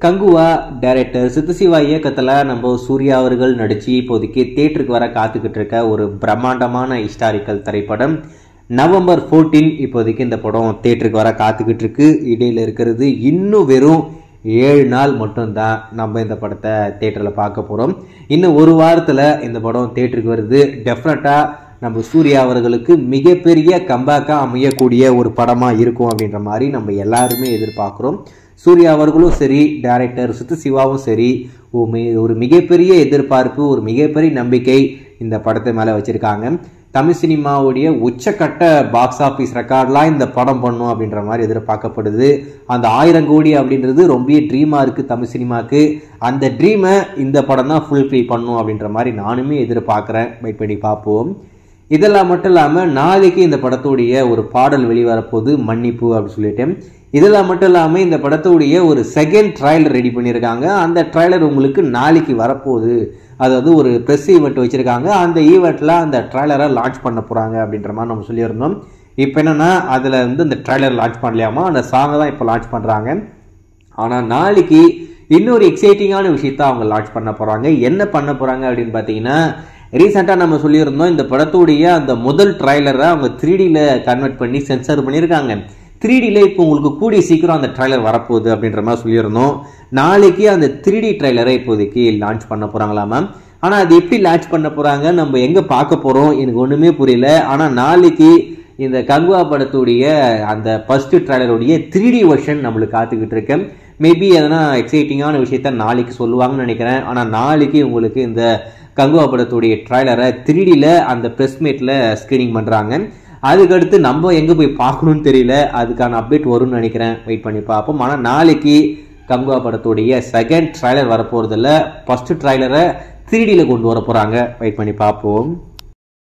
Kanguva director சித்துசிவா இயக்கத்தில் நம்ம சூர்யா அவர்கள் நடித்து இப்போதைக்கு தேட்டருக்கு வர காத்துக்கிட்டு இருக்க ஒரு பிரம்மாண்டமான ஹிஸ்டாரிக்கல் திரைப்படம் நவம்பர் 14 இப்போதைக்கு இந்த படம் தேட்டருக்கு வர காத்துக்கிட்டு இருக்கு இடையில இருக்கிறது இன்னும் வெறும் ஏழு நாள் மட்டும்தான் நம்ம இந்த படத்தை தேட்டரில் பார்க்க போகிறோம் இன்னும் ஒரு வாரத்தில் இந்த படம் தேட்டருக்கு வருது டெஃபினட்டாக நம்ம சூர்யா அவர்களுக்கு மிகப்பெரிய கம்பேக்காக அமையக்கூடிய ஒரு படமாக இருக்கும் அப்படின்ற மாதிரி நம்ம எல்லாருமே எதிர்பார்க்குறோம் சூர்யா அவர்களும் சரி டைரக்டர் சித்து சிவாவும் சரி ஒரு மி- ஒரு மிகப்பெரிய எதிர்பார்ப்பு ஒரு மிகப்பெரிய நம்பிக்கை இந்த படத்தை மேலே வச்சுருக்காங்க தமிழ் சினிமாவுடைய உச்சக்கட்ட பாக்ஸ் ஆஃபீஸ் ரெக்கார்ட்லாம் இந்த படம் பண்ணும் அப்படின்ற மாதிரி எதிர்பார்க்கப்படுது அந்த ஆயிரம் கோடி அப்படின்றது ரொம்ப ட்ரீமாக இருக்குது தமிழ் சினிமாவுக்கு அந்த ட்ரீமை இந்த படம் தான் ஃபுல்ஃபில் பண்ணும் அப்படின்ற மாதிரி நானுமே எதிர்பார்க்குறேன் வெயிட் பண்ணி பார்ப்போம் இதெல்லாம் மட்டும் இல்லாமல் நாளைக்கு இந்த படத்துடைய ஒரு பாடல் வெளிவரப்போகுது மன்னிப்பு அப்படின்னு சொல்லிட்டு இதெல்லாம் மட்டும் இல்லாமல் இந்த படத்துடைய ஒரு செகண்ட் ட்ரைலர் ரெடி பண்ணியிருக்காங்க அந்த ட்ரைலர் உங்களுக்கு நாளைக்கு வரப்போகுது அதாவது ஒரு ப்ரெஸ் ஈவெண்ட் வச்சுருக்காங்க அந்த ஈவெண்ட்டில் அந்த ட்ரைலரை லான்ச் பண்ண போகிறாங்க அப்படின்ற மாதிரி நம்ம சொல்லியிருந்தோம் இப்போ என்னென்னா அதில் வந்து இந்த ட்ரைலர் லான்ச் பண்ணலையாமா அந்த சாங்கை தான் இப்போ லான்ச் பண்ணுறாங்க ஆனால் நாளைக்கு இன்னொரு எக்ஸைட்டிங்கான விஷயத்த அவங்க லான்ச் பண்ண போகிறாங்க என்ன பண்ண போகிறாங்க அப்படின்னு பார்த்தீங்கன்னா ரீசெண்டாக நம்ம சொல்லியிருந்தோம் இந்த படத்துடைய அந்த முதல் ட்ரைலரை அவங்க த்ரீ டியில் கன்வெர்ட் பண்ணி சென்சார் பண்ணியிருக்காங்க த்ரீ டியில் இப்போ உங்களுக்கு கூடிய சீக்கிரம் அந்த ட்ரைலர் வரப்போகுது அப்படின்ற மாதிரி சொல்லியிருந்தோம் நாளைக்கு அந்த த்ரீ டி ட்ரைலரை இப்போதைக்கு லான்ச் பண்ண போகிறாங்களாமா ஆனால் அது எப்படி லான்ச் பண்ண போகிறாங்க நம்ம எங்கே பார்க்க போகிறோம் எனக்கு ஒன்றுமே புரியல ஆனால் நாளைக்கு இந்த கங்குவா படத்துடைய அந்த ஃபர்ஸ்ட் ட்ரைலருடைய த்ரீ டி வெர்ஷன் நம்மளுக்கு காத்துக்கிட்டு இருக்கேன் மேபி எதனா எக்ஸைட்டிங்கான விஷயத்த நாளைக்கு சொல்லுவாங்கன்னு நினைக்கிறேன் ஆனால் நாளைக்கு உங்களுக்கு இந்த கங்குவா படத்துடைய ட்ரைலரை த்ரீடியில் அந்த ப்ரெஸ் மீட்டில் ஸ்க்ரீனிங் பண்ணுறாங்க அதுக்கடுத்து நம்ம எங்கே போய் பார்க்கணும்னு தெரியல அதுக்கான அப்டேட் வரும்னு நினைக்கிறேன் வெயிட் பண்ணி பார்ப்போம் ஆனால் நாளைக்கு கங்குவா படத்துடைய செகண்ட் ட்ரைலர் வரப்போகிறதில்ல ஃபஸ்ட்டு ட்ரைலரை த்ரீடியில் கொண்டு வர போகிறாங்க வெயிட் பண்ணி பார்ப்போம்